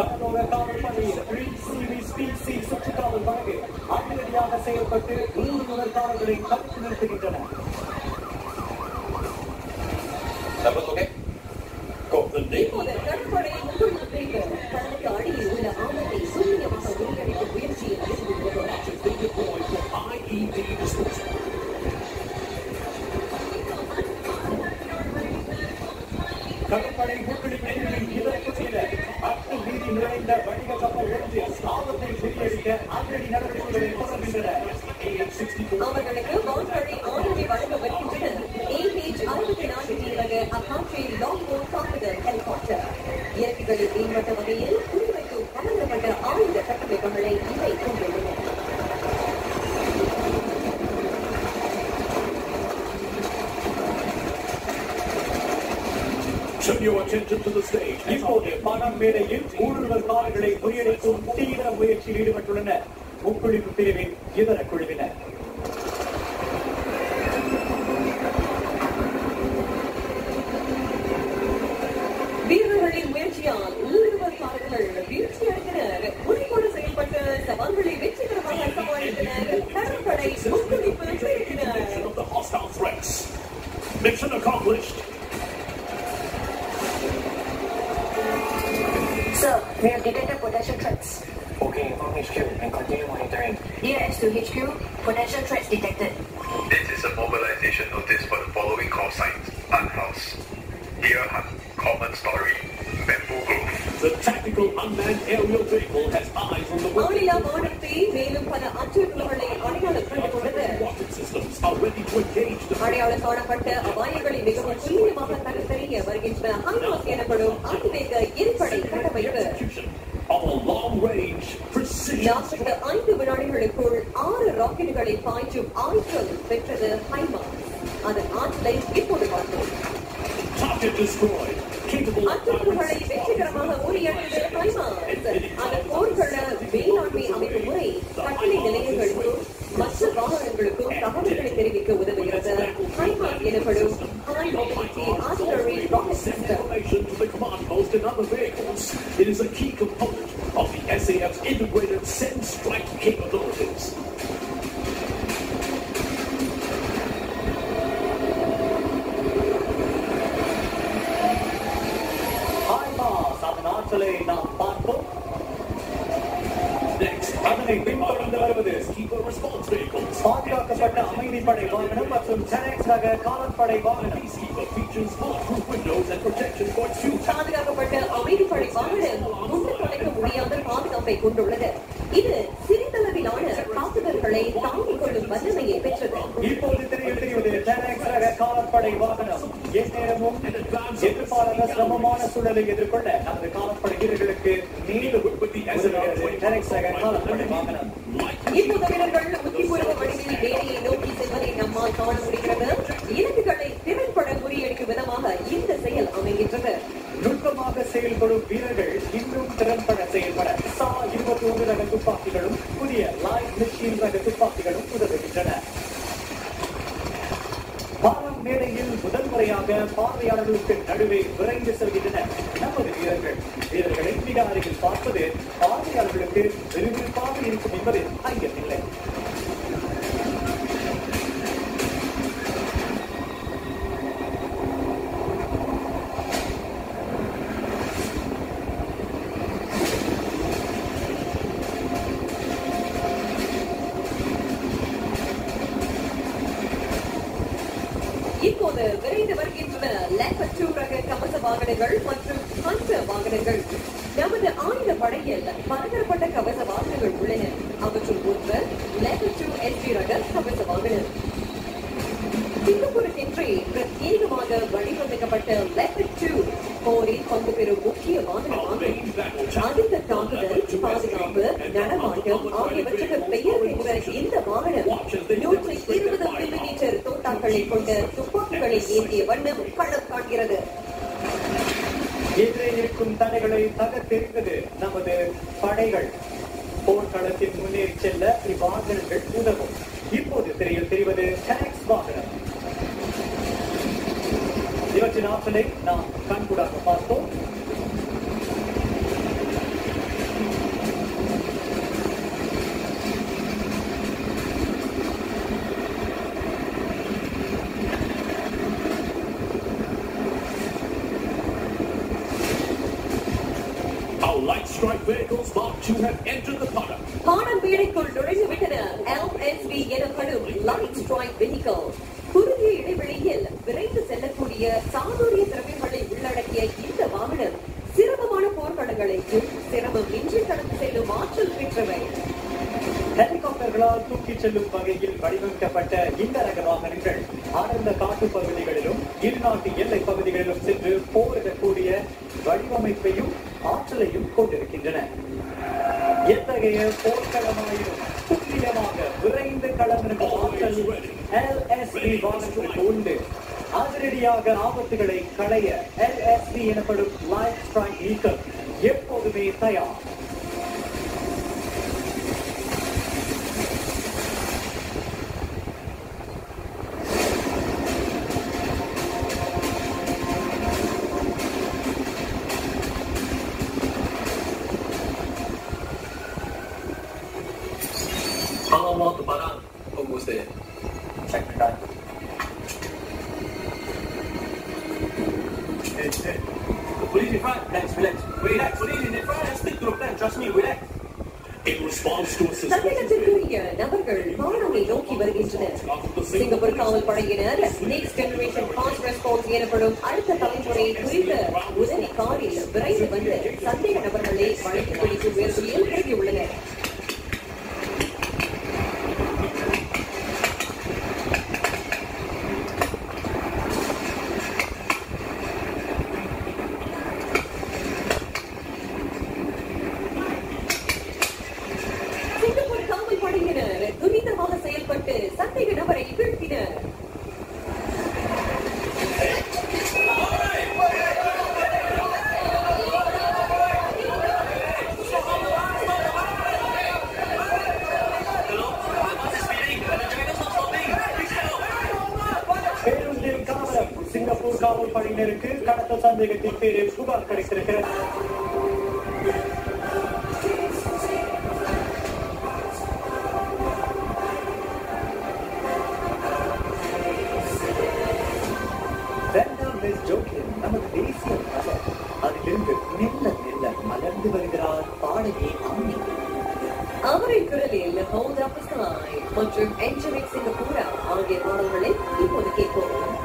கடலோர காவல் பணியில் சிபிசி சுற்றுக்காவல் படகு அதிரடியாக செயல்பட்டு நூறு முதற்காவல்களை தடுத்து நிறுத்துகின்றன Numbers okay? Go. The name இப்போது கடற்படை முகல் பிரிவு கடலுக்கு அடியில் உள்ள ஆபத்தை துல்லியமாக முறியடிக்கும் முயற்சியில் ஈடுபடுகிறது is being deployed for IED disposal. கடற்படை முக்கிய பிரிவின் இதர குழுவினர் அத்துமீறி நுழைந்த வணிக கப்பல் ஒன்று ஆபத்தை முறியடிக்க அதிரடி நடவடிக்கைகளை தொடர்கின்றனர் AH-64 அவர்களுக்கு வான்வழி ஆதரவை வழங்க வருகின்றனர் ஏபிஎச் அறுபத்தி நான்கு ரக அப்பாச்சி லாங் போர்ட் தாக்குதல் ஹெலிகாப்டர் இயற்கைகளில் மேம்பட்ட வகையில் குறிவைக்கும் பலதரப்பட்ட ஆயுத கட்டமைப்புகளை இவை கொண்டுள்ளன Turn your attention to the stage. இப்போது பணம் மேடையில் ஊடுருவல் காவல்களை முறியடிக்கும் தீவிர முயற்சியில் ஈடுபட்டுள்ளனர் முக்குழிப்பு பிரிவின் இதர குழுவினர் வீரர்களின் முயற்சியால் ஊடுருவல்காரர்கள் வீழ்ச்சி அடைந்தனர் குறிப்போடு செயல்பட்ட சவால்களை வெற்றிகரமாக சமாளித்தனர் கடற்படை முக்குளிப்பு செய்தனர் of the hostile threats. Mission accomplished. Sir, we have detected potential threats. Okay, inform HQ and continue monitoring. DRS to HQ, potential threats detected. This is a mobilization notice for the following call signs. Art House, Deer Hunt, Common Story, Bamboo Grove. The tactical unmanned aerial vehicle has eyes on the ஆளில்லா weapon. வானத்தை மேலும் பல அச்சுறுத்தல்களை அடையாளம் கண்டுள்ளது Rocket systems are ready to engage the அடையாளம் காணப்பட்ட அபாயங்களை மிகவும் துல்லியமாக தகர்த்தறிய வருகின்ற ஹைமாஸ் எனப்படும் அதிவேக எரிபடை கட்டமைப்பு execution of a long-range precision நாற்பத்தி ஐந்து வினாடிகளுக்குள் ஆறு ராக்கெட்டுகளை பாய்ச்சும் ஆற்றல் பெற்றது ஹைமாஸ் அதன் ஆற்றலை இப்போது பார்ப்போம் target destroyed, capable of அச்சுறுத்தல்களை வெற்றிகரமாக முறியடித்தது ஹைமாஸ் அதன் போர்க்கள மேலாண்மை அமைப்பு முறை கட்டளை நிலையங்களுக்கும் மற்ற வாகனங்களுக்கும் தகவல்களை தெரிவிக்க உதவுகிறது ஹைமாஸ் எனப்படும் high mobility artillery rocket system information to the command post and other vehicles. It is a key component of the SAF's integrated send strike capabilities. HIMARS அதன் ஆற்றலை நாம் பார்ப்போம் Next, அதனை பின்தொடர்ந்து வருவது keeper response vehicles. பாதுகாக்கப்பட்ட அமைதிப்படை வாகனம் மற்றும் ஜெனக்ஸ் ரக காவல்படை வாகனம் Peacekeeper features bulletproof windows and protection for its fuel பாதுகாக்கப்பட்ட அமைதிப்படை வாகனம் குண்டு தொலைக்க முடியாத பாதுகாப்பை கொண்டுள்ளது இது சிறிதளவிலான தாக்குதல்களை தாங்கிக் கொள்ளும் வல்லமையை பெற்றது இப்போது தெரியல் தெரிவது ஜெனக்ஸ் ரக காவல்படை வாகனம் எந்நேரமும் எதிர்பாராத சிரமமான சூழலை எதிர்கொள்ள நமது காவல்படை வீரர்களுக்கு மேலும் உதவுகிறது ஜெனக்ஸ் ரக காவல்படை வாகனம் இப்போது வீரர்கள் உத்திபூர்வ வடிவில் வேலையை நோக்கி செல்வதை நம்மால் காண முடிகிறது இலக்குகளை திறன்பட முறியடிக்கும் விதமாக இந்த செயல் அமைகின்றது நுட்பமாக செயல்படும் வீரர்கள் இன்னும் திறன்பட செயல்பட சா இருபத்தி ஒன்று ரக துப்பாக்கிகளும் புதிய லைட் மிஷின் ரக துப்பாக்கிகளும் உதவுகின்றன பாலம் மேடையில் முதல் முறையாக பார்வையாளர்களுக்கு நடுவே விரைந்து செல்கின்றனர் நமது வீரர்கள் வீரர்களை மிக அருகில் பார்ப்பது பார்வையாளர்களுக்கு விறுவிறுப்பாக இருக்கும் என்பதில் ஐயமில்லை இப்போது விரைந்து வருகின்றன லேப்பர் டூ ரக கவச வாகனங்கள் மற்றும் ஹண்ட் வாகனங்கள் நமது ஆயுத படையில் பலதரப்பட்ட கவச வாகனங்கள் உள்ளன அவற்றுள் ஒன்று லேப்பர் டூ எஸ்டி ரக கவச வாகனம் சிங்கப்பூருக்கென்றே பிரத்யேகமாக வடிவமைக்கப்பட்ட லேப்பர் டூ போரில் பங்கு பெறும் முக்கிய வாகனமாகும் அதிக தாக்குதல் பாதுகாப்பு நடமாட்டம் ஆகியவற்றுக்கு பெயர் பெற்ற இந்த வாகனம் நூற்றி இருபது மில்லிமீட்டர் தோட்டாக்களை கொண்ட துப்பாக்கிகளை ஏந்திய வண்ணம் களம் காண்கிறது எதிரே இருக்கும் தடைகளை தகர்த்தெறிந்தது நமது படைகள் போர்க்களத்தில் முன்னேறி செல்ல இவ்வாகனங்கள் உதவும் இப்போது திரையில் தெரிவது டேக்ஸ் வாகனம் இவற்றின் ஆற்றலை நாம் கண்கூடாக பார்த்தோம் Light strike vehicles Mark II have entered the paddock. பாடம் வீடைக்குள் நுழைந்து விட்டன LSV எனப்படும் லைட் ஸ்ட்ரைக் வெஹிக்கிள் குறுகிய இடைவெளியில் விரைந்து செல்லக்கூடிய சாதுரிய திறமைகளை உள்ளடக்கிய இந்த வாகனம் சிரமமான போர்க்களங்களையும் சிரமம் இன்றி கடந்து செல்லும் ஆற்றல் பெற்றவை ஹெலிகாப்டர்களால் தூக்கிச் செல்லும் வகையில் வடிவமைக்கப்பட்ட இந்த ரக வாகனங்கள் அடர்ந்த காட்டுப் பகுதிகளிலும் இருநாட்டு எல்லை பகுதிகளிலும் சென்று போரிடக்கூடிய வடிவமைப்பையும் ஆற்றலையும் கொண்டிருக்கின்றன எத்தகைய போர்க்களமாயினும் துல்லியமாக விரைந்து களமிறங்கும் ஆற்றல் LSV வாகனத்திற்கு உண்டு அதிரடியாக ஆபத்துகளை களைய LSV எனப்படும் லைட் ஸ்ட்ரைக் நீக்கம் எப்போதுமே தயார் How long more to Padang? Almost there. Check the time. Police in front. Relax, relax. Relax. Police in front. Stick to the plan. Trust me. Relax. In response to a suspicious சந்தேகத்திற்குரிய நபர்கள் வாகனத்தை நோக்கி வருகின்றனர் Singapore காவல் படையினர் next generation fast response எனப்படும் அடுத்த தலைமுறை குறித்த உதவி காரில் விரைந்து வந்து சந்தேக நபர்களை வழக்கு பிடிக்கும் முயற்சியில் இறங்கியுள்ளனர் சிங்கப்பூர் காவல் படையினர் துரிதமாக செயல்பட்டு சந்தேக நபரை வீழ்த்தினர் பேருந்தின் காவலம் சிங்கப்பூர் காவல் படையினருக்கு கடத்தல் சந்தேகத்தின் பேரில் புகார் கிடைத்திருக்கிறது வேண்டாம் மிஸ் ஜோக்கின் நமது தேசிய மலர் அதிலிருந்து மெல்ல மெல்ல மலர்ந்து வருகிறார் பாடகி ஆமி அவரின் குரலில் Hold Up the Sky மற்றும் Angelic Singapura ஆகிய பாடல்களை இப்போது கேட்போம்